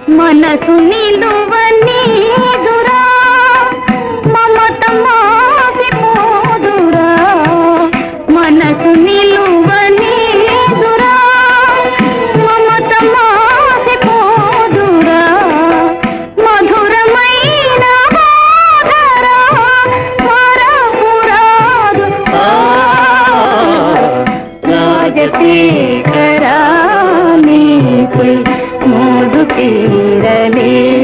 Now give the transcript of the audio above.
మనసు నిలువనీదురా మమత మాసిపోదురా మనసు నిలువనీదురా మమత మాసిపోదురా మధురమైన బాధరా మరపురాదు రాజశేఖరా నీపై మోదు తీరలే